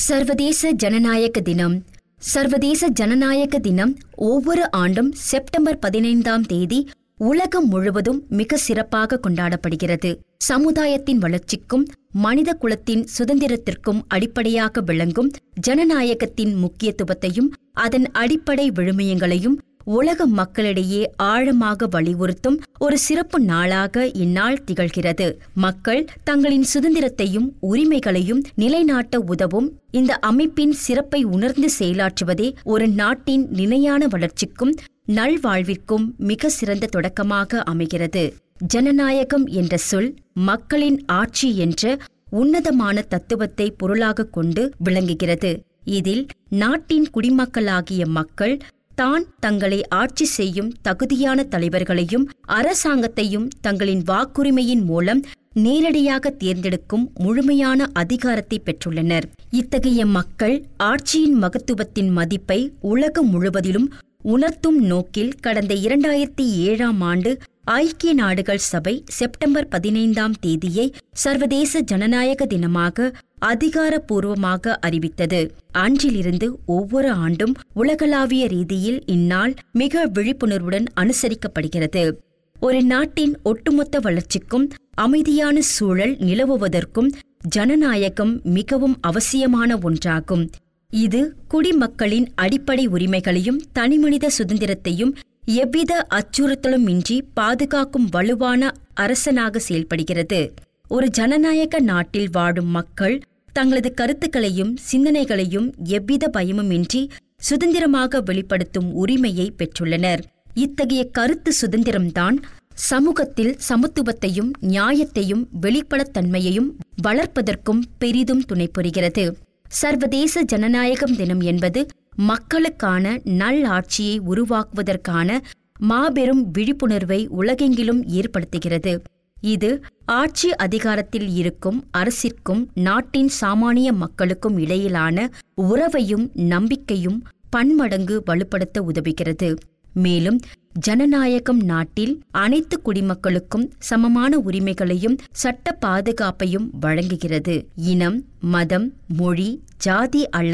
சர்வதேச ஜனநாயக தினம் சர்வதேச ஜனநாயக தினம் ஒவ்வொரு ஆண்டும் செப்டம்பர் பதினைந்தாம் தேதி உலகம் முழுவதும் மிக சிறப்பாக கொண்டாடப்படுகிறது சமுதாயத்தின் வளர்ச்சிக்கும் மனித குலத்தின் சுதந்திரத்திற்கும் அடிப்படையாக விளங்கும் ஜனநாயகத்தின் முக்கியத்துவத்தையும் அதன் அடிப்படை விழுமியங்களையும் உலக மக்களிடையே ஆழமாக வலியுறுத்தும் ஒரு சிறப்பு நாளாக இந்நாள் திகழ்கிறது மக்கள் தங்களின் சுதந்திரத்தையும் உரிமைகளையும் நிலைநாட்ட உதவும் இந்த அமைப்பின் சிறப்பை உணர்ந்து செயலாற்றுவதே ஒரு நாட்டின் நிலையான வளர்ச்சிக்கும் நல்வாழ்விற்கும் மிக சிறந்த தொடக்கமாக அமைகிறது ஜனநாயகம் என்ற சொல் மக்களின் ஆட்சி என்ற உன்னதமான தத்துவத்தை பொருளாகக் கொண்டு விளங்குகிறது இதில் நாட்டின் குடிமக்களாகிய மக்கள் தான் தங்களை ஆட்சி செய்யும் தகுதியான தலைவர்களையும் அரசாங்கத்தையும் தங்களின் வாக்குரிமையின் மூலம் நேரடியாக தேர்ந்தெடுக்கும் முழுமையான அதிகாரத்தை பெற்றுள்ளனர் இத்தகைய மக்கள் ஆட்சியின் மகத்துவத்தின் மதிப்பை உலகம் முழுவதிலும் உணர்த்தும் நோக்கில் கடந்த இரண்டாயிரத்தி ஏழாம் ஆண்டு ஐக்கிய நாடுகள் சபை செப்டம்பர் பதினைந்தாம் தேதியை சர்வதேச ஜனநாயக தினமாக அதிகாரப்பூர்வமாக அறிவித்தது அன்றிலிருந்து ஒவ்வொரு ஆண்டும் உலகளாவிய ரீதியில் இந்நாள் மிக விழிப்புணர்வுடன் அனுசரிக்கப்படுகிறது ஒரு நாட்டின் ஒட்டுமொத்த வளர்ச்சிக்கும் அமைதியான சூழல் நிலவுவதற்கும் ஜனநாயகம் மிகவும் அவசியமான ஒன்றாகும் இது குடிமக்களின் அடிப்படை உரிமைகளையும் தனிமனித சுதந்திரத்தையும் எவ்வித அச்சுறுத்தலும் இன்றி பாதுகாக்கும் வலுவான அரசனாக செயல்படுகிறது ஒரு ஜனநாயக நாட்டில் வாழும் மக்கள் தங்களது கருத்துக்களையும் சிந்தனைகளையும் எவ்வித பயமுமின்றி சுதந்திரமாக வெளிப்படுத்தும் உரிமையை பெற்றுள்ளனர் இத்தகைய கருத்து சுதந்திரம்தான் சமூகத்தில் சமத்துவத்தையும் நியாயத்தையும் வெளிப்படத்தன்மையையும் வளர்ப்பதற்கும் பெரிதும் துணை புரிகிறது சர்வதேச ஜனநாயகம் தினம் என்பது மக்களுக்கான நல்லாட்சியை உருவாக்குவதற்கான மாபெரும் விழிப்புணர்வை உலகெங்கிலும் ஏற்படுத்துகிறது இது ஆட்சி அதிகாரத்தில் இருக்கும் அரசிற்கும் நாட்டின் சாமானிய மக்களுக்கும் இடையிலான உறவையும் நம்பிக்கையும் பன்மடங்கு வலுப்படுத்த உதவுகிறது மேலும் ஜனநாயகம் நாட்டில் அனைத்து குடிமக்களுக்கும் சமமான உரிமைகளையும் சட்ட பாதுகாப்பையும் வழங்குகிறது இனம் மதம் மொழி ஜாதி அல்லது